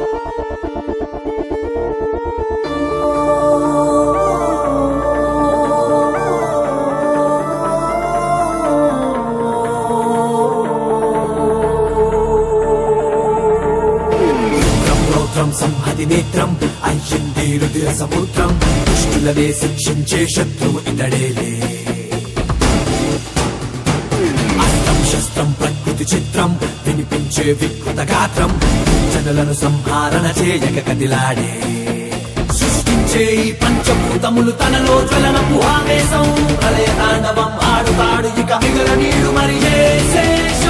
రుద్రం రౌద్రం సంహతి నేత్రం అయ్యింది రుధిర సముద్రం దుష్టులనే శిక్షించే శత్రువు ఇతడేలే అస్త్రం శస్త్రం ప్రకృతి చిత్రం వినిపించే వికృత గాత్రం జనులను సంహారణ చేయక కదిలాడే సృష్టించే ఈ పంచభూతములు తనలో జ్వలనపు ఆవేశం ప్రళయ తాండవం ఆడుతాడు ఇక మిగల నీడు మరి చేసే